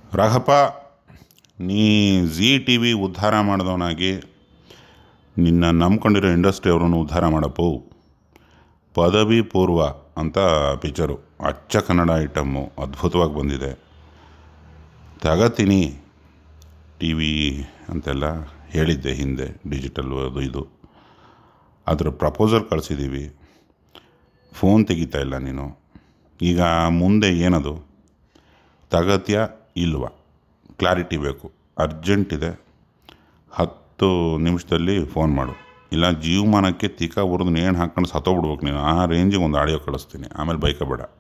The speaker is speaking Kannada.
ರಾಘಪ್ಪ ನೀ ಝೀ ಟಿ ವಿ ಉದ್ಧಾರ ಮಾಡಿದವನಾಗಿ ನಿನ್ನ ನಂಬ್ಕೊಂಡಿರೋ ಇಂಡಸ್ಟ್ರಿ ಅವರನ್ನು ಉದ್ಧಾರ ಮಾಡಪ್ಪು ಪದವಿ ಪೂರ್ವ ಅಂತ ಪಿಕ್ಚರು ಅಚ್ಚ ಕನ್ನಡ ಐಟಮ್ಮು ಅದ್ಭುತವಾಗಿ ಬಂದಿದೆ ತಗತೀನಿ ಟಿ ವಿ ಅಂತೆಲ್ಲ ಹೇಳಿದ್ದೆ ಹಿಂದೆ ಡಿಜಿಟಲ್ ಅದು ಇದು ಅದ್ರ ಪ್ರಪೋಸಲ್ ಕಳಿಸಿದ್ದೀವಿ ಫೋನ್ ತೆಗಿತಾ ಇಲ್ಲ ನೀನು ಈಗ ಮುಂದೆ ಏನದು ತಗತ್ಯ ಇಲ್ವಾ ಕ್ಲಾರಿಟಿ ಬೇಕು ಅರ್ಜೆಂಟ್ ಇದೆ ಹತ್ತು ನಿಮಿಷದಲ್ಲಿ ಫೋನ್ ಮಾಡು ಇಲ್ಲ ಜೀವಮಾನಕ್ಕೆ ತೀಕ ಉರಿದು ನೇಣು ಹಾಕ್ಕೊಂಡು ಸತ್ತೋಗ್ಬಿಡ್ಬೇಕು ನೀನು ಆ ರೇಂಜಿಗೆ ಒಂದು ಆಡಿಯೋ ಕಳಿಸ್ತೀನಿ ಆಮೇಲೆ ಬೈಕ ಬೇಡ